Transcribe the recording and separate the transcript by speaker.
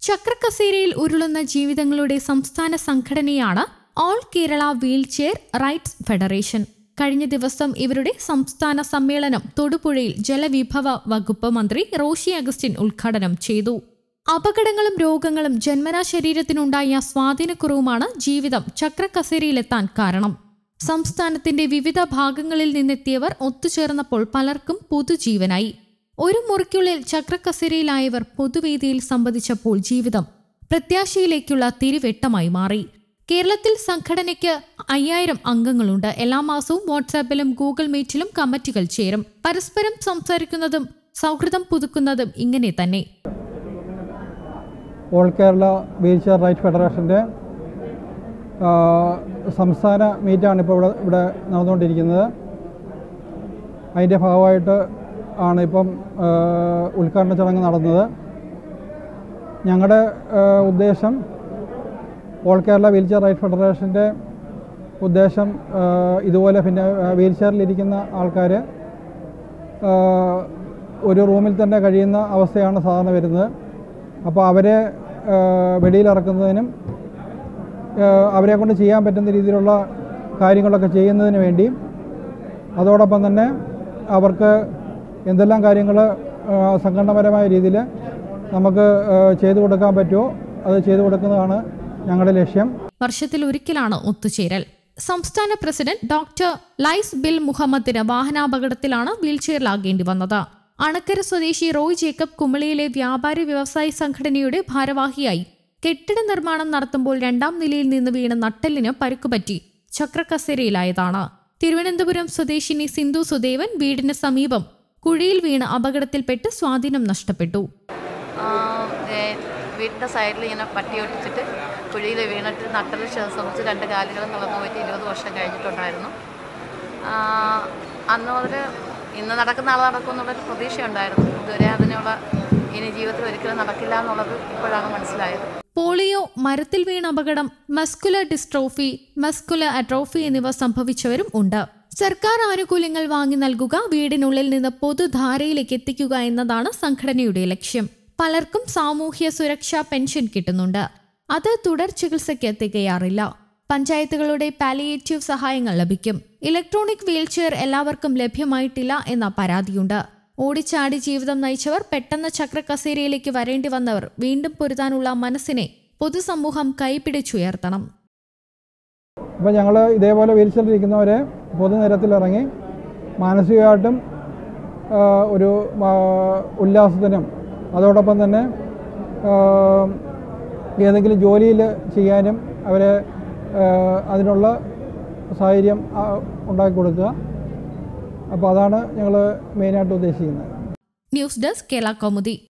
Speaker 1: ചക്രക്കസേരയിൽ ഉരുളുന്ന ജീവിതങ്ങളുടെ സംസ്ഥാന സംഘടനയാണ് all Kerala wheelchair rights federation കഴിഞ്ഞ ദിവസം ഇവരുടെ സംസ്ഥാന സമ്മേളനം തൊടുപുഴയിൽ ജലവിഭവ വകുപ്പ് മന്ത്രി റോഷി അഗസ്റ്റിൻ ഉദ്ഘാടനം ചെയ്തു അപകടങ്ങളും രോഗങ്ങളും ജന്മനാ ശരീരത്തിനുണ്ടായ സ്വാധീനക്കുറവുമാണ് ജീവിതം ചക്രക്കസേരയിലെത്താൻ കാരണം സംസ്ഥാനത്തിന്റെ വിവിധ ഭാഗങ്ങളിൽ നിന്നെത്തിയവർ ഒത്തുചേർന്നപ്പോൾ പലർക്കും പുതുജീവനായി ഒരു മുറിക്കുള്ളിൽ ചക്രക്കസേരയിലായവർ പൊതുവേദിയിൽ സംവദിച്ചപ്പോൾ ജീവിതം പ്രത്യാശയിലേക്കുള്ള തിരുവെട്ടമായി മാറി കേരളത്തിൽ സംഘടനയ്ക്ക് അയ്യായിരം അംഗങ്ങളുണ്ട് എല്ലാ മാസവും വാട്സാപ്പിലും ഗൂഗിൾ മീറ്റിലും കമ്മിറ്റികൾ ചേരും പരസ്പരം സംസാരിക്കുന്നതും സൗഹൃദം പുതുക്കുന്നതും ഇങ്ങനെ തന്നെ
Speaker 2: ഓൾ കേരള വീൽചെയർ റൈറ്റ് ഫെഡറേഷൻ്റെ ആ, സംസ്ഥാന മീറ്റാണ് ഇപ്പോൾ ഇവിടെ ഇവിടെ നടന്നുകൊണ്ടിരിക്കുന്നത് അതിൻ്റെ ഭാഗമായിട്ട് ആണ് ഇപ്പം ആ, ഉദ്ഘാടന ചടങ്ങ് നടന്നത് ഞങ്ങളുടെ ആ, ഉദ്ദേശം ഓൾ കേരള വീൽചെയർ റൈറ്റ് ഫെഡറേഷൻ്റെ ഉദ്ദേശം ആ, ഇതുപോലെ പിന്നെ വീൽചെയറിലിരിക്കുന്ന ആൾക്കാർ ഒരു റൂമിൽ തന്നെ കഴിയുന്ന അവസ്ഥയാണ് സാധാരണ വരുന്നത് അപ്പോൾ അവരെ ആ, വെളിയിലിറക്കുന്നതിനും ആ, അവരെ കൊണ്ട് ചെയ്യാൻ പറ്റുന്ന രീതിയിലുള്ള കാര്യങ്ങളൊക്കെ ചെയ്യുന്നതിന് വേണ്ടി അതോടൊപ്പം തന്നെ അവർക്ക് എന്തെല്ലാം കാര്യങ്ങൾ സംഘടനാപരമായ രീതിയിൽ നമുക്ക് ആ, ചെയ്തു കൊടുക്കാൻ പറ്റുമോ അത് ചെയ്തു കൊടുക്കുന്നതാണ് ഞങ്ങളുടെ ലക്ഷ്യം
Speaker 1: വർഷത്തിൽ ഒരിക്കലാണ് ഒത്തുചേരൽ സംസ്ഥാന പ്രസിഡന്റ് ഡോക്ടർ ലൈസ് ബിൽ മുഹമ്മദിന് വാഹനാപകടത്തിലാണ് വീൽചെയറിലാകേണ്ടി വന്നത് അണക്കര സ്വദേശി റോയ് ജേക്കബ് കുമളിയിലെ വ്യാപാരി വ്യവസായി സംഘടനയുടെ ഭാരവാഹിയായി കെട്ടിട നിർമ്മാണം നടത്തുമ്പോൾ രണ്ടാം നിലയിൽ നിന്ന് വീണ് നട്ടെല്ലിന് പരുക്കുപറ്റി ചക്രക്കസേരയിലായതാണ് തിരുവനന്തപുരം സ്വദേശിനി സിന്ധു സുദേവൻ വീടിന് സമീപം കുഴിയിൽ വീണ് അപകടത്തിൽപ്പെട്ട് സ്വാധീനം നഷ്ടപ്പെട്ടു
Speaker 3: ആ, ഏ, വീടിൻ്റെ സൈഡിൽ ഇങ്ങനെ പട്ടി ഒട്ടിച്ചിട്ട് കുഴിയിൽ വീണിട്ട് നട്ടൽ സംബന്ധിച്ച് രണ്ട് കാലുകളും തളർന്നു പോയിട്ട് ഇരുപത് വർഷം കഴിഞ്ഞിട്ടുണ്ടായിരുന്നു ആ, അന്ന് മുതൽ ഇന്ന് നടക്കുന്ന നാളെ നടക്കും എന്നുള്ളൊരു പ്രതീക്ഷയുണ്ടായിരുന്നു ഇതുവരെ അതിനുള്ള ഇനി ജീവിതത്തിൽ ഒരിക്കലും നടക്കില്ല എന്നുള്ളത് ഇപ്പോഴാണ് മനസ്സിലായത്
Speaker 1: പോളിയോ മരത്തിൽ വീണ അപകടം മസ്കുലർ ഡിസ്ട്രോഫി മസ്കുലർ അട്രോഫി എന്നിവ സംഭവിച്ചവരും ഉണ്ട് സർക്കാർ ആനുകൂല്യങ്ങൾ വാങ്ങി നൽകുക വീടിനുള്ളിൽ നിന്ന് പൊതുധാരയിലേക്ക് എത്തിക്കുക എന്നതാണ് സംഘടനയുടെ ലക്ഷ്യം പലർക്കും സാമൂഹ്യ സുരക്ഷാ പെൻഷൻ കിട്ടുന്നുണ്ട് അത് തുടർ ചികിത്സയ്ക്ക് തികയാറില്ല പഞ്ചായത്തുകളുടെ പാലിയേറ്റീവ് സഹായങ്ങൾ ലഭിക്കും ഇലക്ട്രോണിക് വീൽചെയർ എല്ലാവർക്കും ലഭ്യമായിട്ടില്ല എന്ന പരാതിയുണ്ട് ഓടിച്ചാടി ജീവിതം നയിച്ചവർ പെട്ടെന്ന് ചക്രക്കസേരയിലേക്ക് വരേണ്ടി വന്നവർ വീണ്ടും പൊരുതാനുള്ള മനസ്സിനെ പൊതുസമൂഹം കൈപിടിച്ചുയർത്തണം
Speaker 2: അപ്പോൾ ഞങ്ങൾ ഇതേപോലെ വീൽചെയറിലിരിക്കുന്നവരെ പൊതുനിരത്തിലിറങ്ങി മാനസികമായിട്ടും ആ, ഒരു ആ, ഉല്ലാസത്തിനും അതോടൊപ്പം തന്നെ ആ, ഏതെങ്കിലും ജോലിയിൽ ചെയ്യാനും അവരെ ആ, അതിനുള്ള സാഹചര്യം ആ, ഉണ്ടാക്കി കൊടുക്കുക അപ്പോൾ അതാണ് ഞങ്ങൾ മെയിനായിട്ട് ഉദ്ദേശിക്കുന്നത്
Speaker 1: ന്യൂസ് ഡെസ്ക് കേരള കൗമുദി